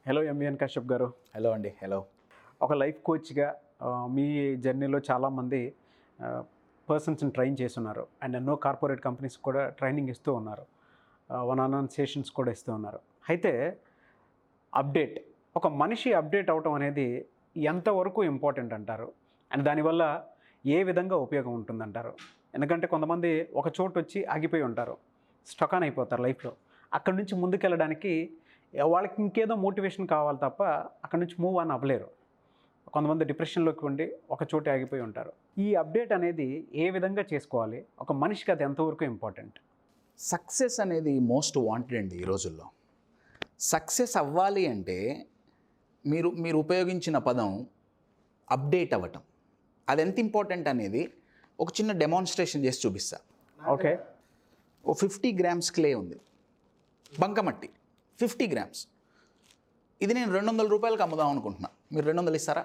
Hello MVN Kashyap గారు hello అండి hello ఒక లైఫ్ కోచ్గా ఆ, మీ జర్నీలో చాలామంది పర్సన్స్ని ట్రైన్ చేస్తున్నారు అండ్ ఎన్నో కార్పొరేట్ కంపెనీస్ కూడా ట్రైనింగ్ ఇస్తూ ఉన్నారు వన్ ఆన్ వన్ సెషన్స్ కూడా ఇస్తూ ఉన్నారు అయితే అప్డేట్ ఒక మనిషి అప్డేట్ అవటం అనేది ఎంతవరకు ఇంపార్టెంట్ అంటారు అండ్ దానివల్ల ఏ విధంగా ఉపయోగం ఉంటుందంటారు ఎందుకంటే కొంతమంది ఒక చోటు వచ్చి ఆగిపోయి ఉంటారు స్టకాన్ అయిపోతారు లైఫ్లో అక్కడి నుంచి ముందుకెళ్ళడానికి వాళ్ళకి ఇంకేదో మోటివేషన్ కావాలి తప్ప అక్కడి నుంచి మూవ్ అని అవ్వలేరు కొంతమంది డిప్రెషన్లోకి ఉండి ఒక చోట ఆగిపోయి ఉంటారు ఈ అప్డేట్ అనేది ఏ విధంగా చేసుకోవాలి ఒక మనిషికి అది ఎంతవరకు ఇంపార్టెంట్ సక్సెస్ అనేది మోస్ట్ వాంటెడ్ అండి ఈ రోజుల్లో సక్సెస్ అవ్వాలి అంటే మీరు మీరు ఉపయోగించిన పదం అప్డేట్ అవ్వటం అది ఎంత ఇంపార్టెంట్ అనేది ఒక చిన్న డెమాన్స్ట్రేషన్ చేసి చూపిస్తా ఓకే ఓ ఫిఫ్టీ గ్రామ్స్ క్లే ఉంది బంకమట్టి ఫిఫ్టీ గ్రామ్స్ ఇది నేను రెండు వందల రూపాయలకి అమ్ముదాం అనుకుంటున్నా మీరు రెండు వందలు ఇస్తారా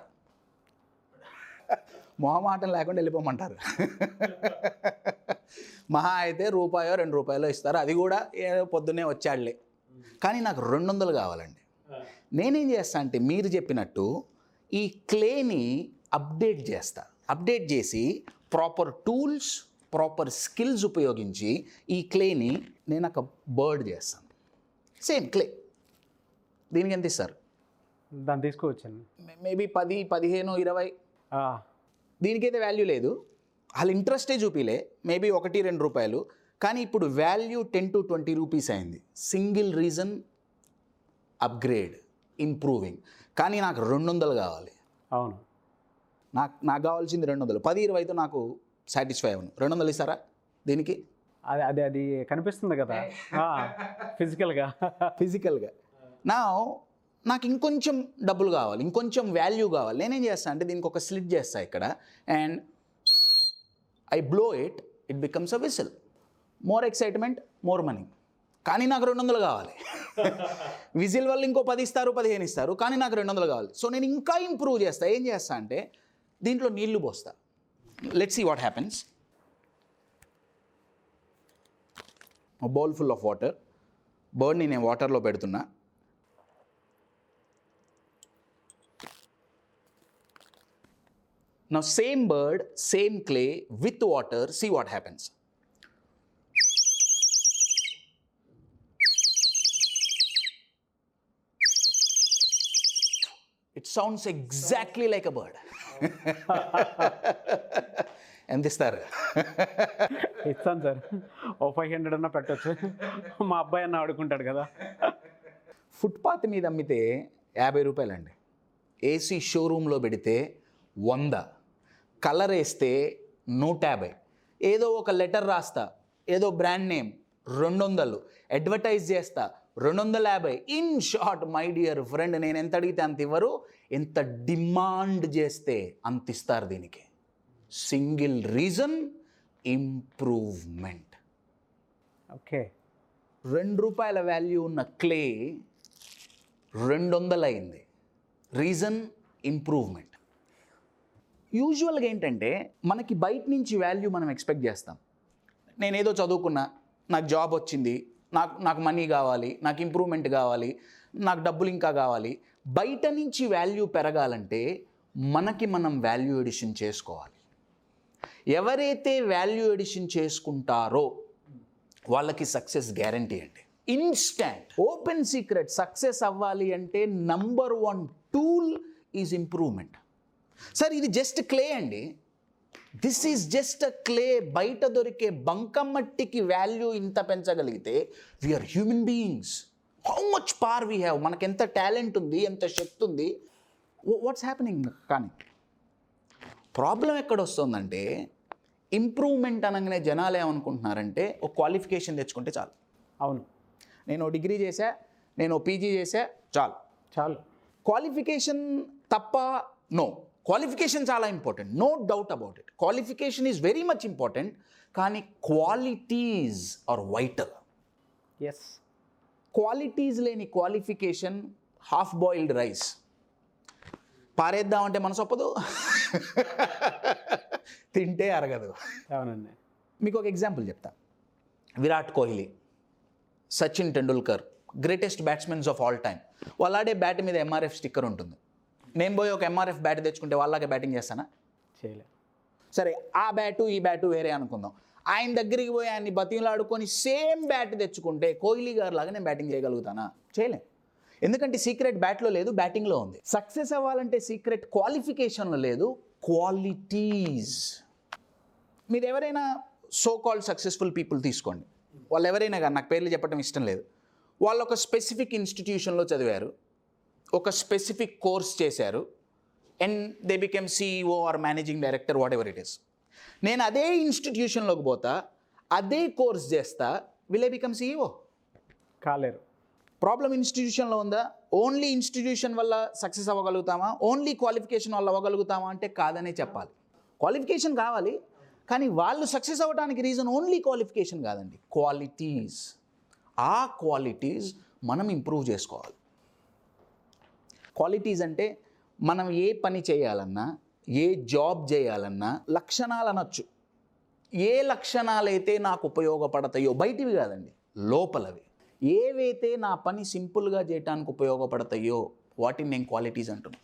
మొహమాటం లేకుండా వెళ్ళిపోమంటారు మహా అయితే రూపాయో రెండు రూపాయలు ఇస్తారు అది కూడా ఏదో పొద్దున్నే వచ్చాడులే కానీ నాకు రెండు వందలు కావాలండి నేనేం చేస్తా అంటే మీరు చెప్పినట్టు ఈ క్లేని అప్డేట్ చేస్తా అప్డేట్ చేసి ప్రాపర్ టూల్స్ ప్రాపర్ స్కిల్స్ ఉపయోగించి ఈ క్లేని నేను ఒక బర్డ్ చేస్తాను సేమ్ క్లే దీనికి ఎంత ఇస్తారు దాన్ని తీసుకోవచ్చండి మేబీ పది పదిహేను ఇరవై ఆ, దీనికైతే వాల్యూ లేదు వాళ్ళ ఇంట్రెస్టే చూపిలే మేబీ ఒకటి రెండు రూపాయలు కానీ ఇప్పుడు value ten to twenty rupees అయింది సింగిల్ రీజన్ అప్గ్రేడ్ ఇంప్రూవింగ్ కానీ నాకు రెండు వందలు కావాలి అవును నాకు నాకు కావాల్సింది రెండు వందలు పది ఇరవైతో నాకు సాటిస్ఫై అవ్వను రెండు వందలు ఇస్తారా దీనికి అది అది అది కనిపిస్తుంది కదా ఫిజికల్గా ఫిజికల్గా నా నాకు ఇంకొంచెం డబ్బులు కావాలి ఇంకొంచెం వాల్యూ కావాలి నేనేం చేస్తాను అంటే దీనికి ఒక స్లిట్ చేస్తా ఇక్కడ and I blow it it becomes a whistle more excitement more money కానీ నాకు రెండు వందలు కావాలి విజిల్ వల్ల ఇంకో పది ఇస్తారు పదిహేను ఇస్తారు కానీ నాకు రెండు వందలు కావాలి సో నేను ఇంకా ఇంప్రూవ్ చేస్తా ఏం చేస్తా అంటే దీంట్లో నీళ్లు పోస్తా let see what happens bowl full of water బర్డ్ని నేను వాటర్లో పెడుతున్నా Now same bird, same clay with water, see what happens. It sounds exactly like a bird. ఎంత ఇస్తారు ఇస్తాను సార్ ఓ ఫైవ్ హండ్రెడ్ అన్నా పెట్టచ్చు మా అబ్బాయి అన్న ఆడుకుంటాడు కదా ఫుట్పాత్ మీద అమ్మితే యాభై రూపాయలండి ఏసీ షోరూంలో పెడితే వంద కలర్ వేస్తే నూట యాభై ఏదో ఒక లెటర్ రాస్తా ఏదో బ్రాండ్ నేమ్ రెండు వందలు అడ్వర్టైజ్ చేస్తా రెండు వందల యాభై in short my dear friend నేను ఎంత అడిగితే అంత ఇవ్వరు ఎంత డిమాండ్ చేస్తే అంత ఇస్తారు దీనికి సింగిల్ రీజన్ ఇంప్రూవ్మెంట్ ఓకే రెండు రూపాయల వాల్యూ ఉన్న క్లే రెండు వందలు అయింది రీజన్ ఇంప్రూవ్మెంట్ యూజువల్గా ఏంటంటే మనకి బయట నుంచి వాల్యూ మనం ఎక్స్పెక్ట్ చేస్తాం నేను ఏదో చదువుకున్నా నాకు జాబ్ వచ్చింది నాకు నాకు మనీ కావాలి నాకు ఇంప్రూవ్మెంట్ కావాలి నాకు డబ్బులు ఇంకా కావాలి బయట నుంచి వాల్యూ పెరగాలంటే మనకి మనం వాల్యూ ఎడిషన్ చేసుకోవాలి ఎవరైతే వాల్యూ ఎడిషన్ చేసుకుంటారో వాళ్ళకి సక్సెస్ గ్యారంటీ అండి ఇన్స్టాంట్ ఓపెన్ సీక్రెట్ సక్సెస్ అవ్వాలి అంటే number one tool is improvement sir ఇది జస్ట్ క్లే అండి this is just a clay బయట దొరికే బంకమట్టికి వాల్యూ ఇంత పెంచగలిగితే we are human beings how much power we have మనకి ఎంత టాలెంట్ ఉంది ఎంత శక్తి ఉంది వాట్స్ హ్యాపెనింగ్ కానీ ప్రాబ్లం ఎక్కడ వస్తుందంటే ఇంప్రూవ్మెంట్ అనగానే జనాలు ఏమనుకుంటున్నారంటే ఒక క్వాలిఫికేషన్ తెచ్చుకుంటే చాలు అవును నేను డిగ్రీ చేశా నేను పీజీ చేశా చాలు చాలు క్వాలిఫికేషన్ తప్ప నో క్వాలిఫికేషన్ చాలా important no doubt about it qualification is very much important కానీ qualities are vital yes qualities లేని క్వాలిఫికేషన్ హాఫ్ బాయిల్డ్ రైస్ పారేద్దామంటే మనసు ఒప్పదు తింటే అరగదు అవునండి మీకు ఒక ఎగ్జాంపుల్ చెప్తా Virat Kohli Sachin Tendulkar greatest batsmens of all time వాళ్ళు ఆడే బ్యాట్ మీద ఎంఆర్ఎఫ్ స్టిక్కర్ ఉంటుంది నేను పోయి ఒక ఎంఆర్ఎఫ్ బ్యాట్ తెచ్చుకుంటే వాళ్ళకే బ్యాటింగ్ చేస్తానా చేయలే సరే ఆ బ్యాటు ఈ బ్యాటు వేరే అనుకుందాం ఆయన దగ్గరికి పోయి ఆయన్ని బతిలాడుకొని సేమ్ బ్యాట్ తెచ్చుకుంటే కోహ్లీ గారు లాగా నేను బ్యాటింగ్ చేయగలుగుతానా చేయలేం ఎందుకంటే సీక్రెట్ బ్యాట్లో లేదు బ్యాటింగ్లో ఉంది సక్సెస్ అవ్వాలంటే సీక్రెట్ క్వాలిఫికేషన్లో లేదు క్వాలిటీస్ మీరు ఎవరైనా సో కాల్డ్ సక్సెస్ఫుల్ పీపుల్ తీసుకోండి వాళ్ళు ఎవరైనా కానీ నాకు పేర్లు చెప్పడం ఇష్టం లేదు వాళ్ళు ఒక స్పెసిఫిక్ ఇన్స్టిట్యూషన్లో చదివారు ఒక స్పెసిఫిక్ కోర్స్ చేశారు and they became CEO or managing director whatever it is నేను అదే ఇన్స్టిట్యూషన్లోకి పోతా అదే కోర్స్ చేస్తా విల్ ఐ బికమ్ సిఇఓ కాలేరు ప్రాబ్లం ఇన్స్టిట్యూషన్లో ఉందా ఓన్లీ ఇన్స్టిట్యూషన్ వల్ల సక్సెస్ అవ్వగలుగుతామా ఓన్లీ క్వాలిఫికేషన్ వల్ల అవ్వగలుగుతామా అంటే కాదనే చెప్పాలి క్వాలిఫికేషన్ కావాలి కానీ వాళ్ళు సక్సెస్ అవ్వడానికి రీజన్ ఓన్లీ క్వాలిఫికేషన్ కాదండి క్వాలిటీస్ ఆ క్వాలిటీస్ మనం ఇంప్రూవ్ చేసుకోవాలి క్వాలిటీస్ అంటే మనం ఏ పని చేయాలన్నా ఏ జాబ్ చేయాలన్నా లక్షణాలు అనొచ్చు ఏ లక్షణాలైతే నాకు ఉపయోగపడతాయో బయటివి కాదండి లోపలవి ఏవైతే నా పని సింపుల్గా చేయడానికి ఉపయోగపడతాయో వాటిని నేను క్వాలిటీస్ అంటున్నాను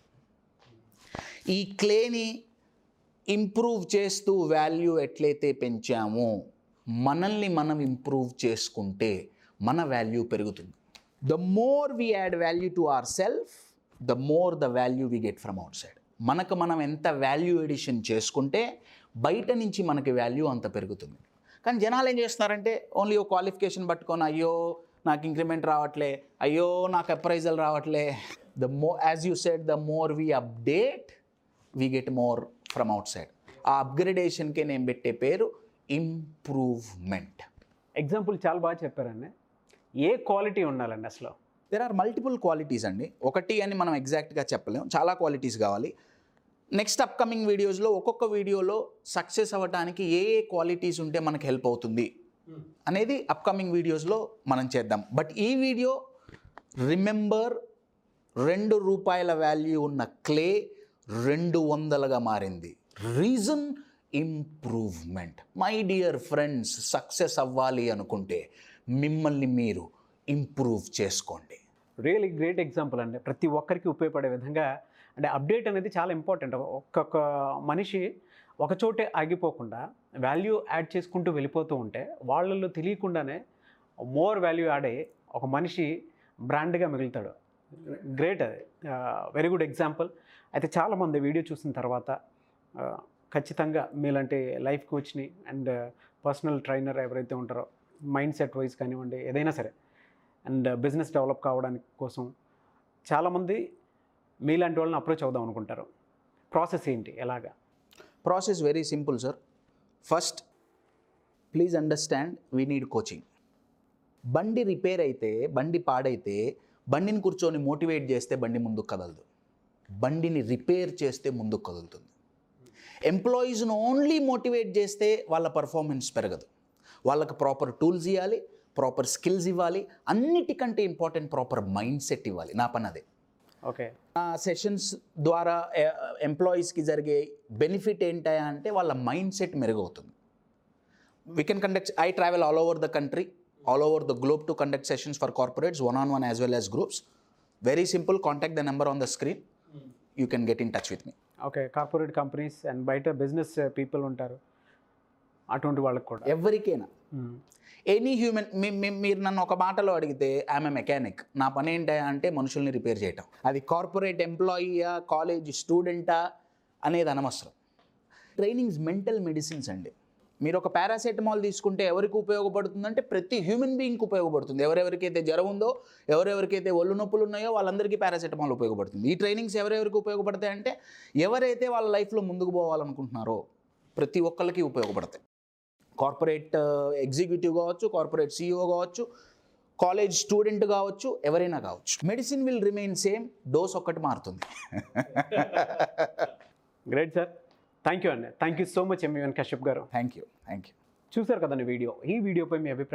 ఈ క్లేని ఇంప్రూవ్ చేస్తూ వాల్యూ ఎట్లయితే పెంచామో మనల్ని మనం ఇంప్రూవ్ చేసుకుంటే మన వాల్యూ పెరుగుతుంది the more we add value to our self the more the value we get from outside మనకు మనం ఎంత వాల్యూ ఎడిషన్ చేసుకుంటే బయట నుంచి మనకి వాల్యూ అంత పెరుగుతుంది కానీ జనాలు ఏం చేస్తున్నారంటే ఓన్లీ ఓ క్వాలిఫికేషన్ పట్టుకొని అయ్యో నాకు ఇంక్రిమెంట్ రావట్లే అయ్యో నాకు అప్రైజల్ రావట్లే the more as you said the more we update we get more from outside ఆ అప్గ్రేడేషన్కే నేను పెట్టే పేరు ఇంప్రూవ్మెంట్ ఎగ్జాంపుల్ చాలా బాగా చెప్పారండి ఏ క్వాలిటీ ఉండాలండి అసలు దెర్ ఆర్ మల్టిపుల్ క్వాలిటీస్ అండి ఒకటి అని మనం ఎగ్జాక్ట్గా చెప్పలేం చాలా క్వాలిటీస్ కావాలి నెక్స్ట్ అప్కమింగ్ వీడియోస్లో ఒక్కొక్క వీడియోలో సక్సెస్ అవ్వడానికి ఏ ఏ క్వాలిటీస్ ఉంటే మనకు హెల్ప్ అవుతుంది అనేది అప్కమింగ్ వీడియోస్లో మనం చేద్దాం బట్ ఈ వీడియో రిమెంబర్ రెండు రూపాయల వాల్యూ ఉన్న క్లే రెండు వందలుగా మారింది reason improvement my dear friends success అవ్వాలి అనుకుంటే మిమ్మల్ని మీరు ఇంప్రూవ్ చేసుకోండి రియలీ గ్రేట్ ఎగ్జాంపుల్ అండి ప్రతి ఒక్కరికి ఉపయోగపడే విధంగా అంటే అప్డేట్ అనేది చాలా ఇంపార్టెంట్ ఒక్కొక్క మనిషి ఒక చోటే ఆగిపోకుండా వాల్యూ యాడ్ చేసుకుంటూ వెళ్ళిపోతూ ఉంటే వాళ్ళల్లో తెలియకుండానే మోర్ వాల్యూ యాడ్ అయ్యి ఒక మనిషి బ్రాండ్గా మిగులుతాడు గ్రేట్ అది వెరీ గుడ్ ఎగ్జాంపుల్ అయితే చాలామంది వీడియో చూసిన తర్వాత ఆ, ఖచ్చితంగా మీలాంటి లైఫ్ కోచ్ని అండ్ పర్సనల్ ట్రైనర్ ఎవరైతే ఉంటారో మైండ్ సెట్ వైజ్ కానివ్వండి ఏదైనా సరే అండ్ బిజినెస్ డెవలప్ కావడానికి కోసం చాలామంది మీలాంటి వాళ్ళని అప్రోచ్ అవుదాం అనుకుంటారు ప్రాసెస్ ఏంటి ఎలాగా process very simple sir first please understand we need coaching బండి రిపేర్ అయితే బండి పాడైతే బండిని కూర్చొని మోటివేట్ చేస్తే బండి ముందుకు కదలదు బండిని రిపేర్ చేస్తే ముందుకు కదులుతుంది ఎంప్లాయీస్ను ఓన్లీ మోటివేట్ చేస్తే వాళ్ళ పర్ఫార్మెన్స్ పెరగదు వాళ్ళకి ప్రాపర్ టూల్స్ ఇవ్వాలి ప్రాపర్ స్కిల్స్ ఇవ్వాలి అన్నిటికంటే ఇంపార్టెంట్ ప్రాపర్ మైండ్ సెట్ ఇవ్వాలి నా పని అదే ఓకే ఆ సెషన్స్ ద్వారా ఎంప్లాయీస్కి జరిగే బెనిఫిట్ ఏంటా అంటే వాళ్ళ మైండ్ సెట్ మెరుగవుతుంది we can conduct I travel all over the country all over the globe to conduct sessions for corporates one on one as well as groups very simple contact the number on the screen you can get in touch with me okay corporate companies and బయట business people ఉంటారు అటువంటి వాళ్ళకి కూడా ఎవరికైనా మ్మ్. Any human మీరు నన్ను ఒక మాటలో అడిగితే ఆమె మెకానిక్ నా పని ఏంటా అంటే మనుషుల్ని రిపేర్ చేయటం అది కార్పొరేట్ ఎంప్లాయీయా కాలేజ్ స్టూడెంటా అనేది అనవసరం ట్రైనింగ్స్ మెంటల్ మెడిసిన్స్ అండి మీరు ఒక పారాసెటమాల్ తీసుకుంటే ఎవరికి ఉపయోగపడుతుందంటే ప్రతి హ్యూమన్ బీయింగ్కి ఉపయోగపడుతుంది ఎవరెవరికైతే జ్వరం ఉందో ఎవరెవరికైతే ఒళ్ళు నొప్పులు ఉన్నాయో వాళ్ళందరికీ పారాసెటమాల్ ఉపయోగపడుతుంది ఈ ట్రైనింగ్స్ ఎవరెవరికి ఉపయోగపడతాయి అంటే ఎవరైతే వాళ్ళ లైఫ్లో ముందుకు పోవాలనుకుంటున్నారో ప్రతి ఒక్కరికి ఉపయోగపడతాయి కార్పొరేట్ ఎగ్జిక్యూటివ్ కావచ్చు కార్పొరేట్ సీఈఓ కావచ్చు కాలేజ్ స్టూడెంట్ కావచ్చు ఎవరైనా కావచ్చు medicine will remain same dose ఒక్కటి మారుతుంది గ్రేట్ సార్ థ్యాంక్ యూ అండి thank you so much MVN Kashyap గారు థ్యాంక్ యూ థ్యాంక్ యూ చూసారు కదండి వీడియో ఈ వీడియోపై మీ అభిప్రాయం